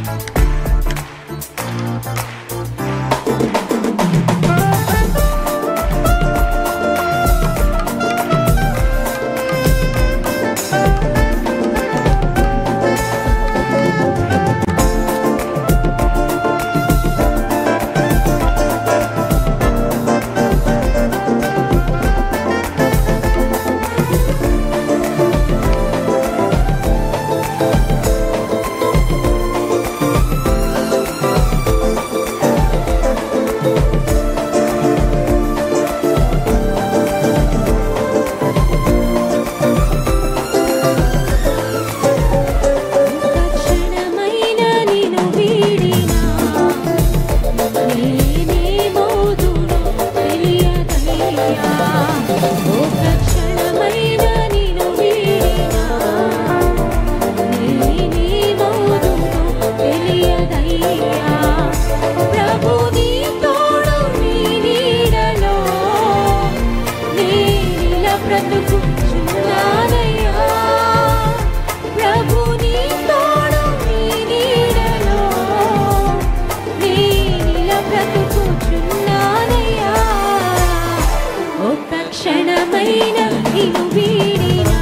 క్షణమైన నిను వీడినా నేనేమవుదునో తెలియదయ్యా ఒక క్షణమైన నిను వీడినా నేనేమవుదునో తెలియదయ్యా ప్రభు నీ తోడు నీ నీడలో నేనిల బ్రతుకుచున్నానయ్యా ప్రభు నీ తోడు నీ నీడలో నేనిల బ్రతుకుచున్నానయ్యా ఒక క్షణమైన నిన్ను వీడినా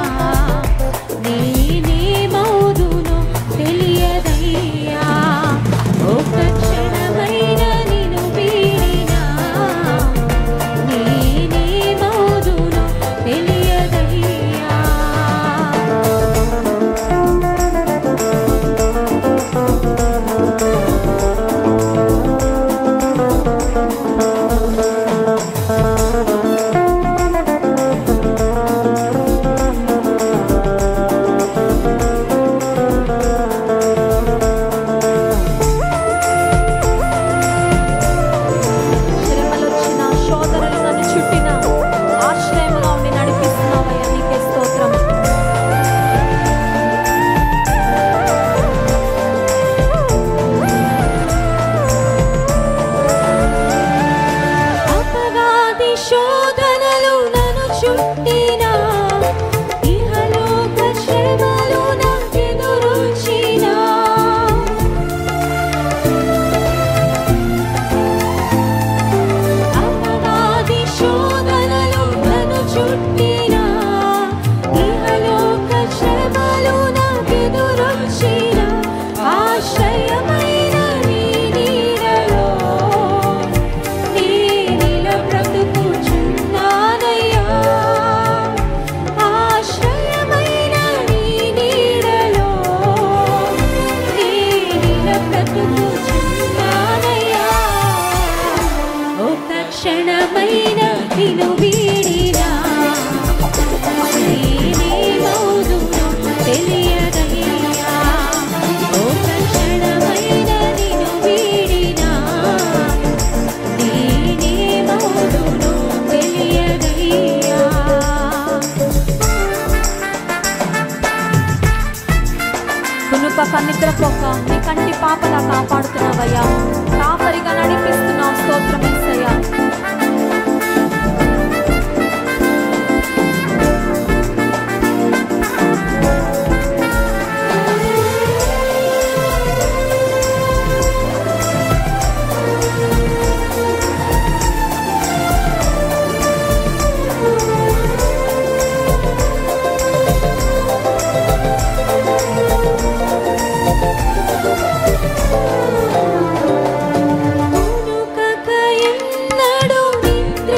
నేనేమవుదునో తెలియదయ్యా ఒక క్షణమైన నిన్ను వీడినా నేనేమవుదునో తెలియదయ్యా శ్రమలొచ్చిన శోధనలు నన్ను చుట్టిన ఆశ్రయముగా ఉండి నడిపిస్తున్నావయ్యా నీకే స్తోత్రం అపవాది శోధనలు నన్ను చుట్టినా ఇహలోక శ్రమలు నాకెదురొచ్చినా అపవాది శోధనలు నన్ను చుట్టినా ఇహలోక శ్రమలు నాకెదురొచ్చినా ఆశ్రయమైన నీ నీడలో నేనిల బ్రతుకుచున్నానయ్యా ఆశ్రయమైన నీ నీడలో నేనిల బ్రతుకుచున్నానయ్యా ఒక క్షణమైన నిన్ను వీడినా నేనేమవుదునో తెలియదయ్యా ఒక క్షణమైన నిన్ను వీడినా నేనేమవుదునో తెలియదయ్యా కునుపక నిద్రపోక నీ కంటి పాపలా కాపాడుతున్నావయ్యా కాపరిగా నడిపిస్తున్నావు స్తోత్రం ఏసయ్యా మునుకక ఎన్నడూ నిన్ను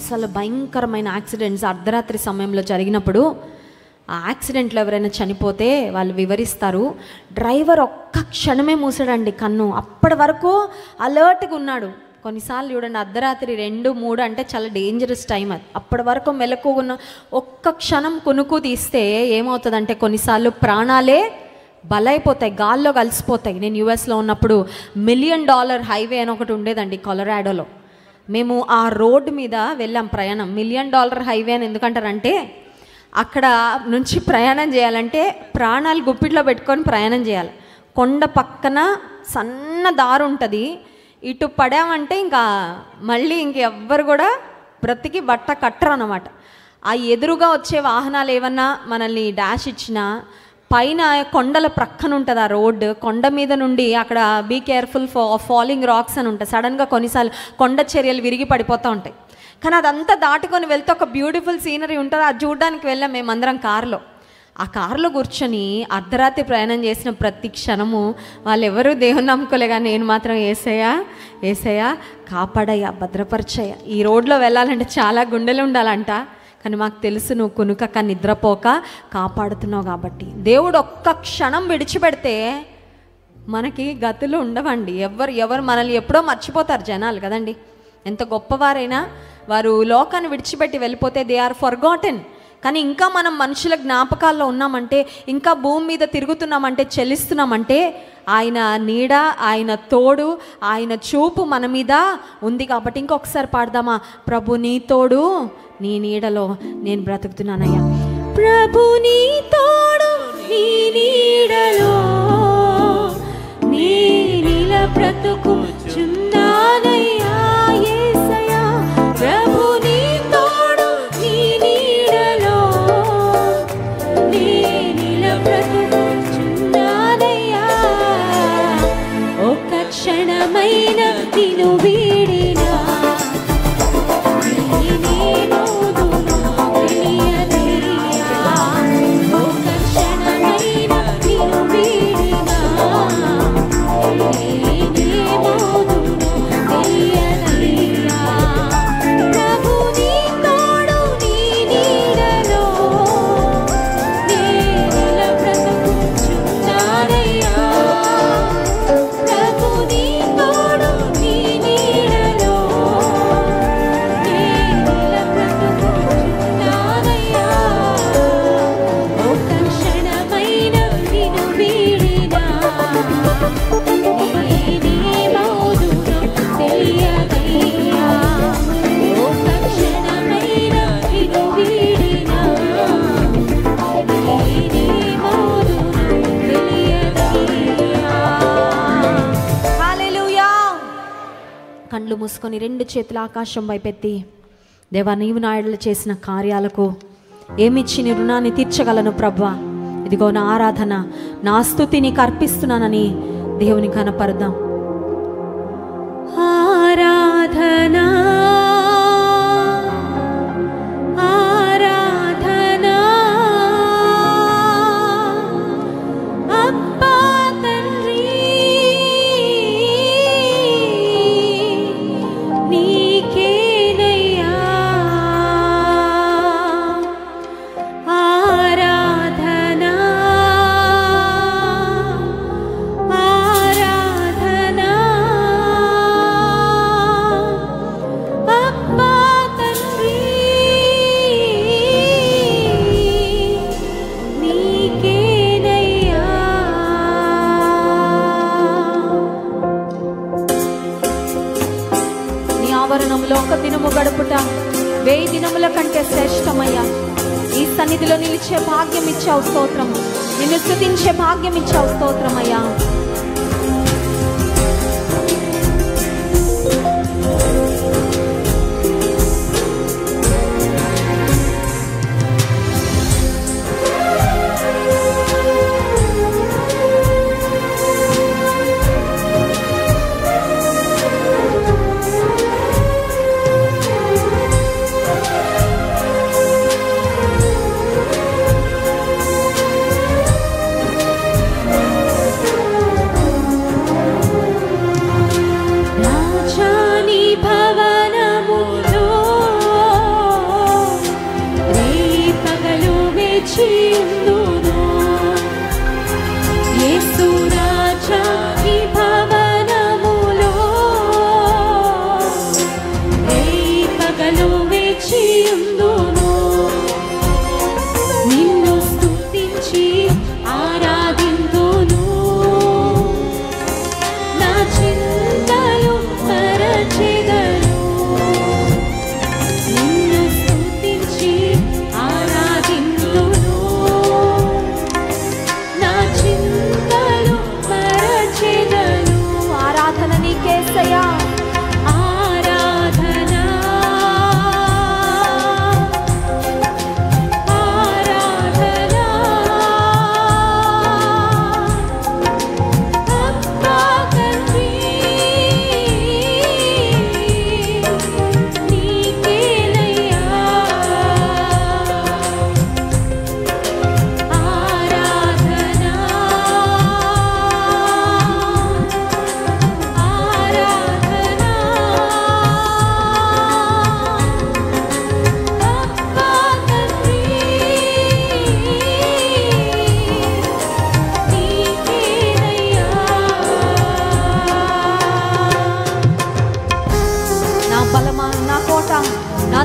అసలు భయంకరమైన యాక్సిడెంట్స్ అర్ధరాత్రి సమయంలో జరిగినప్పుడు ఆ యాక్సిడెంట్లో ఎవరైనా చనిపోతే వాళ్ళు వివరిస్తారు డ్రైవర్ ఒక్క క్షణమే మూసాడండి కన్ను అప్పటి వరకు అలర్ట్గా ఉన్నాడు కొన్నిసార్లు చూడండి అర్ధరాత్రి రెండు మూడు అంటే చాలా డేంజరస్ టైం అది అప్పటి వరకు మెలకు ఉన్న ఒక్క క్షణం కునుకు తీస్తే ఏమవుతుందంటే కొన్నిసార్లు ప్రాణాలే బలైపోతాయి గాల్లో కలిసిపోతాయి నేను యూఎస్లో ఉన్నప్పుడు మిలియన్ డాలర్ హైవే అని ఒకటి ఉండేదండి కొలరాడోలో మేము ఆ రోడ్డు మీద వెళ్ళాం ప్రయాణం మిలియన్ డాలర్ హైవే అని ఎందుకంటారంటే అక్కడ నుంచి ప్రయాణం చేయాలంటే ప్రాణాలు గుప్పిట్లో పెట్టుకొని ప్రయాణం చేయాలి కొండ పక్కన సన్న దారి ఉంటుంది ఇటు పడామంటే ఇంకా మళ్ళీ ఇంకెవ్వరు కూడా బ్రతికి బట్ట కట్టరు అన్నమాట ఆ ఎదురుగా వచ్చే వాహనాలు ఏమన్నా మనల్ని డాష్ ఇచ్చినా పైన కొండల ప్రక్కన ఉంటుంది ఆ రోడ్ కొండ మీద నుండి అక్కడ be careful for falling rocks అని ఉంటాయి సడన్గా కొన్నిసార్లు కొండ చర్యలు విరిగి పడిపోతూ ఉంటాయి కానీ అదంతా దాటుకొని వెళ్తే ఒక బ్యూటిఫుల్ సీనరీ ఉంటుంది అది చూడడానికి వెళ్ళాం మేమందరం కారులో ఆ కారులో కూర్చొని అర్ధరాత్రి ప్రయాణం చేసిన ప్రతి క్షణము వాళ్ళెవరూ దేవుని నమ్ముకోలే కానీ నేను మాత్రం ఏసయ్యా ఏసయ్యా కాపాడయ్యా భద్రపరచయ్యా ఈ రోడ్లో వెళ్ళాలంటే చాలా గుండెలు ఉండాలంట కానీ మాకు తెలుసు నువ్వు కునుకక నిద్రపోక కాపాడుతున్నావు కాబట్టి దేవుడు ఒక్క క్షణం విడిచిపెడితే మనకి గతులు ఉండవండి ఎవరు ఎవరు మనల్ని ఎప్పుడో మర్చిపోతారు జనాలు కదండి ఎంత గొప్పవారైనా వారు లోకాన్ని విడిచిపెట్టి వెళ్ళిపోతే దే ఆర్ ఫర్గాటెన్ కానీ ఇంకా మనం మనుషుల జ్ఞాపకాల్లో ఉన్నామంటే ఇంకా భూమి మీద తిరుగుతున్నామంటే చెల్లిస్తున్నామంటే ఆయన నీడ ఆయన తోడు ఆయన చూపు మన మీద ఉంది కాబట్టి ఇంకొకసారి పాడదామా ప్రభు నీ తోడు నీ నీడలో నేను బ్రతుకుతున్నానయ్యా ప్రభు నీ తోడు నీ నీడలో నీ నీల బ్రతుకు చున్నానయ్యా యేసయ్యా ప్రభు నీ తోడు నీ నీడలో నీ నీల బ్రతుకు చున్నానయ్యా ఒక్క క్షణమైన నిన్ను వీడినా ప్రభు నీ తోడు నీ నీడలో హల్లెలూయా కళ్ళు మూసుకొని రెండు చేతుల ఆకాశం వైపెత్తి దేవా నీవు నాయుడులు చేసిన కార్యాలకు ఏమిచ్చి నీ రుణాన్ని తీర్చగలను ప్రభా ఇదిగో నా ఆరాధన నా స్థుతి నీకు అర్పిస్తున్నానని దేవుని కనపరదాం ఆరాధనా ఆరాధనా అబ్బా తండ్రి నీకేనయ్యా ఆరాధనా ఆరాధనా అబ్బా తండ్రి నీకేనయ్యా నీ ఆవరణంలో ఒక దినము గడుపుట వెయ్యి దినముల కంటే శ్రేష్టమయ్యా ఈ సన్నిధిలో నిలిచే భాగ్యం ఇచ్చావు స్తోత్రం నిన్ను స్థుతించే భాగ్యం ఇచ్చావు స్తోత్రమయ్యా ఆరాధనా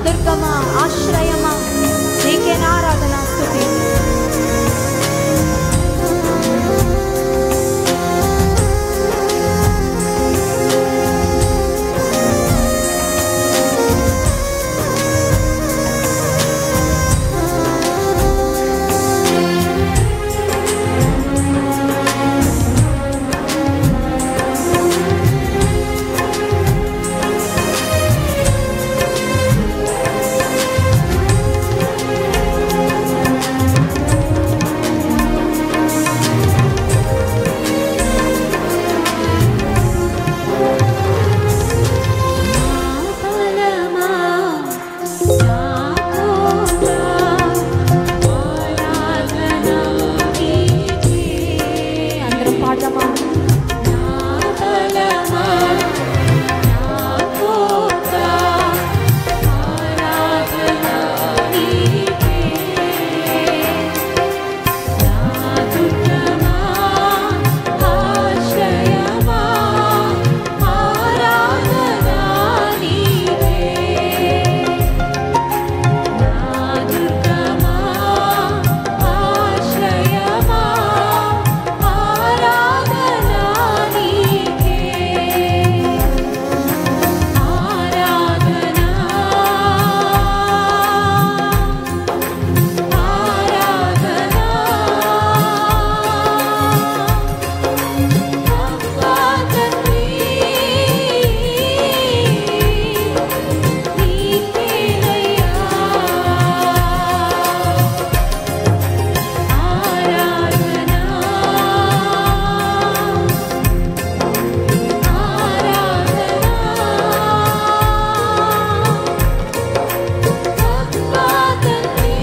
దుర్గమా ఆశ్రయమా నీకే నా ఆరాధన స్తుతి బలమా నా కోట ఆరాధన నీకే అందరం పాడదామా నా బలమా నా కోట ఆరాధన నీకే నా దుర్గమా ఆశ్రయమా ఆరాధన నీకే నా దుర్గమా ఆశ్రయమా ఆరాధన నీకే ఆరాధన ఆరాధన అబ్బా తండ్రి నీకేనయ్యా ఆరాధన ఆరాధన అబ్బా తండ్రి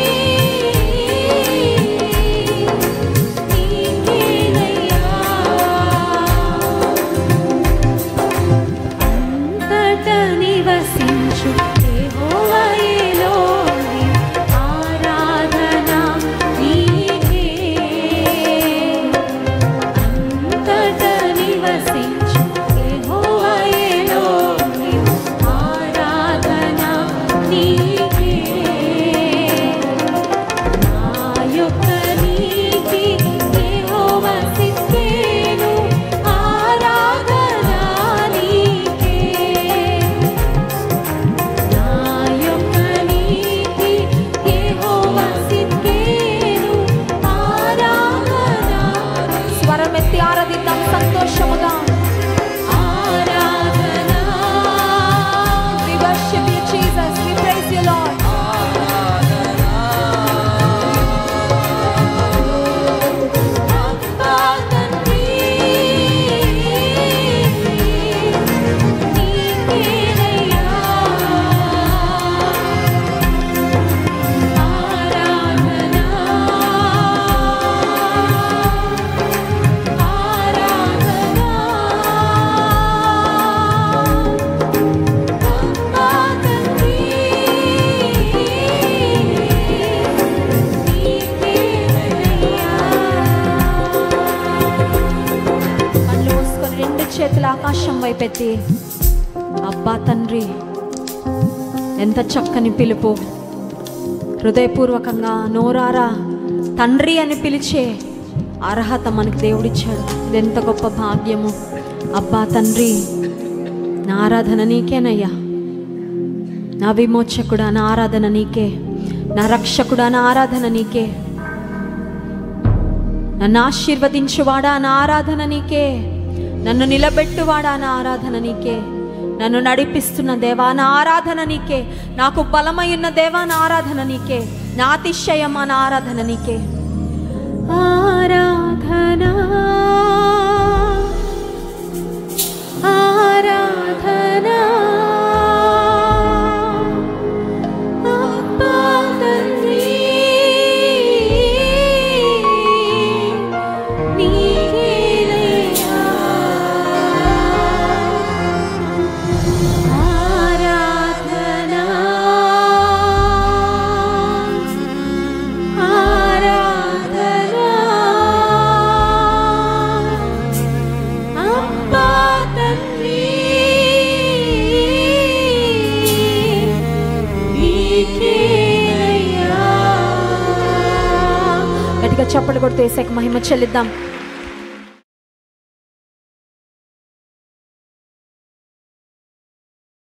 అంతట నివసించు యెహోవాయేలోని ఆరాధన నీకే అంతట నివసించు యెహోవాయేలోని ఆరాధన నీకే నా యొక్క నీతి యెహోవా సిక్కేను ఆరాధన నీకే నా యొక్క నీతి యెహోవా సిక్కేను ఆరాధన స్వరమెత్తి ఆరాధిద్దాం సంతోషముగా ఆరాధన We worship you, Jesus. We praise you, Lord. అబ్బా తండ్రి నీకేనయ్యా ఆరాధన ఆరాధన అబ్బా తండ్రి కళ్ళు మూసుకొని రెండు చేతుల ఆకాశం వైపెత్తి అబ్బా తండ్రి ఎంత చక్కని పిలుపు హృదయపూర్వకంగా నోరారా తండ్రి అని పిలిచే అర్హత మనకి దేవుడిచ్చాడు ఇది ఎంత గొప్ప భాగ్యము అబ్బా తండ్రి నా ఆరాధన నీకేనయ్యా నా విమోచకుడా నా ఆరాధన నీకే నా రక్షకుడా నా ఆరాధన నీకే నన్ను ఆశీర్వదించువాడా నా ఆరాధన నీకే నన్ను నిలబెట్టువాడా నా ఆరాధన నీకే నన్ను నడిపిస్తున్న దేవా నా ఆరాధన నీకే నాకు బలమయ్యున్న దేవా నా ఆరాధన నీకే నా అతిశయమా నా ఆరాధన నీకే ఆరాధన ఆరాధన అబ్బా తండ్రి నీకేనయ్యా ఆరాధన ఆరాధన అబ్బా తండ్రి గట్టిగా చప్పలు కొడితే ఏసైకి మహిమ చెల్లిద్దాం